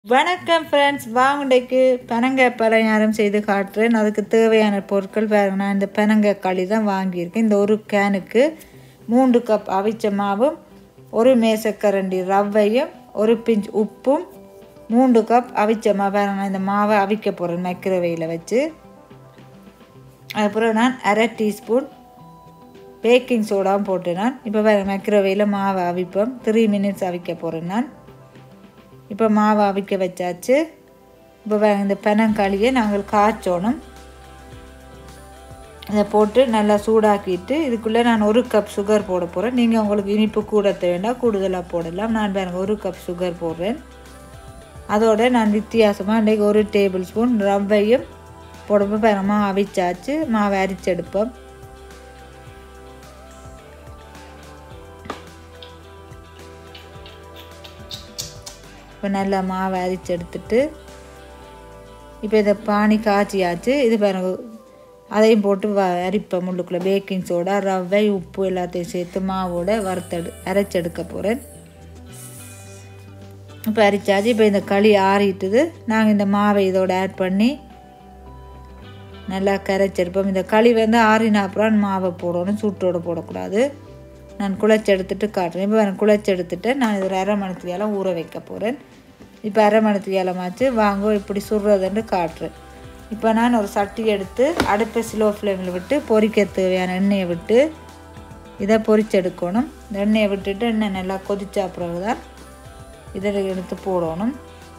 வணக்கம் ஃப்ரெண்ட்ஸ் வாங்குடைக்கு பனங்காய் பலகாரம் செய்து காட்டுறேன் அதுக்கு தேவையான பொருட்கள் பாருங்க நான் இந்த பனங்காய் களி தான் வாங்கியிருக்கேன் இந்த ஒரு கேனுக்கு மூன்று கப் அவிச்ச மாவும் ஒரு மேசக்கரண்டி ரவையும் ஒரு பிஞ்ச் உப்பும் மூன்று கப் அவிச்ச மா பாருங்க நான் இந்த மாவை அவிக்க போகிறேன் மைக்ரோவேவில் வச்சு அதுக்கப்புறம் நான் அரை டீஸ்பூன் பேக்கிங் சோடாவும் போட்டு நான் இப்போ வேறு மைக்ரோவேவில் மாவை அவிப்போம் த்ரீ மினிட்ஸ் அவிக்க போகிறேன் நான் இப்போ மாவை அவிக்க வச்சாச்சு இப்போ வே- இந்த பெனங்காளியை நாங்கள் காய்ச்சோணும் இதை போட்டு நல்லா சூடாக்கிட்டு இதுக்குள்ளே நான் ஒரு கப் சுகர் போட போகிறேன் நீங்கள் உங்களுக்கு இனிப்பு கூட வேண்டாம் கூடுதலாக போடலாம் நான் பாருங்க ஒரு கப் சுகர் போடுறேன் அதோட நான் வித்தியாசமாக இன்றைக்கு ஒரு டேபிள் ஸ்பூன் ரவையும் போடும்போது பாருங்க மாவு அவிச்சாச்சு மாவை அரிச்செடுப்போம் இப்போ நல்லா மாவை அரிச்சு எடுத்துட்டு இப்போ இதை பானி காய்ச்சியாச்சு இது பாருங்க அதையும் போட்டு வ அரிப்பேன் முள்ளுக்குள்ளே பேக்கிங் சோடா ரவை உப்பு எல்லாத்தையும் சேர்த்து மாவோட வறுத்தெடு அரைச்செடுக்க போகிறேன் இப்போ அரிச்சாச்சு இப்போ இந்த களி ஆறிட்டுது நாங்கள் இந்த மாவை இதோட ஆட் பண்ணி நல்லா கரைச்செடுப்போம் இந்த களி வந்து ஆறின அப்புறம் மாவை போடணும் சூட்டோடு போடக்கூடாது நான் குழச்சி எடுத்துட்டு காட்டுறேன் இப்போ நான் குழச்சி எடுத்துட்டு நான் இது ஒரு அரை மணிக்கு ஏலம் ஊற வைக்க போகிறேன் இப்போ அரை மணிக்கு ஏலமாச்சு வாங்க இப்படி சுடுறதுன்னு காட்டுறேன் இப்போ நான் ஒரு சட்டி எடுத்து அடுப்பை ஸ்லோ ஃப்ளேமில் விட்டு பொரிக்க தேவையான எண்ணெயை விட்டு இதை பொரிச்செடுக்கணும் இந்த எண்ணெயை விட்டுட்டு எண்ணெய் நல்லா கொதிச்ச பிறகு தான் இதில் எடுத்து போடணும்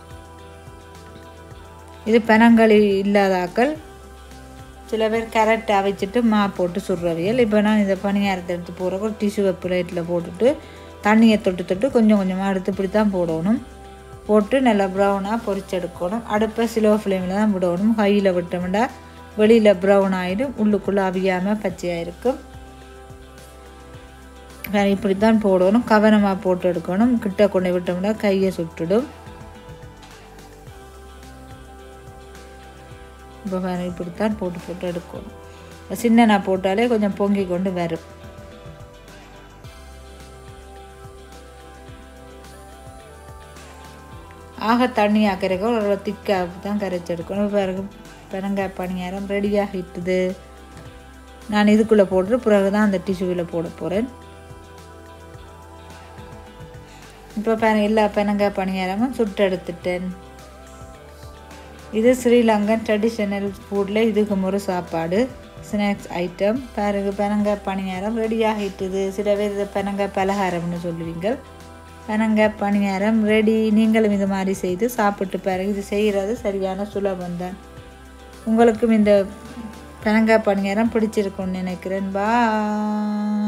இது பெனங்களி இல்லாத ஆக்கள் சில பேர் கேரட் அவிச்சிட்டு மா போட்டு சுடுறவியல் இப்போ நான் இதை பணியாரத்தை எடுத்து போடுறக்கு ஒரு டிஷ்யூ பிளேட்டில் போட்டுட்டு தண்ணியை தொட்டு தொட்டு கொஞ்சம் கொஞ்சமாக எடுத்து இப்படி தான் போடணும் போட்டு நல்லா ப்ரௌனாக பொரிச்செடுக்கணும் அடுப்பை ஸ்லோ ஃப்ளேமில் தான் விடணும் ஹையில் விட்டோம்னா வெளியில் ப்ரௌன் ஆகிடும் உள்ளுக்குள்ளே அவியாமல் பச்சையாக இருக்கும் வேற இப்படி தான் போடணும் கவனமாக போட்டு எடுக்கணும் கிட்ட கொண்டு விட்டோம்னா கையை சுட்டுடும் இப்போ வேறு இப்படித்தான் போட்டு போட்டு எடுக்கணும் சின்ன நான் போட்டாலே கொஞ்சம் பொங்கி கொண்டு வரும் ஆக தண்ணி ஆக்கிறக்க ஒரு திக்காக தான் கரைச்சி எடுக்கணும் பிறகு பெனங்காய் பணியாரம் ரெடியாகிட்டுது நான் இதுக்குள்ளே போட்டு பிறகு தான் அந்த டிஷ்யூவில் போட போகிறேன் இப்போ பெ எல்லா பெனங்காய் பணியாரமும் சுட்டு எடுத்துட்டேன் இது ஸ்ரீலங்கன் ட்ரெடிஷனல் ஃபுட்டில் இதுக்கு ஒரு சாப்பாடு ஸ்நாக்ஸ் ஐட்டம் பிறகு பெனங்காய் பணியாரம் ரெடி ஆகிட்டுது சில பேர் இதை பெனங்காய் பலகாரம்னு சொல்லுவீங்க பெனங்காய் பணியாரம் ரெடி நீங்களும் இது மாதிரி செய்து சாப்பிட்டு பிறகு இது செய்கிறது சரியான சுலபம்தான் உங்களுக்கும் இந்த பெனங்காய் பணியாரம் பிடிச்சிருக்கும்னு நினைக்கிறேன் பா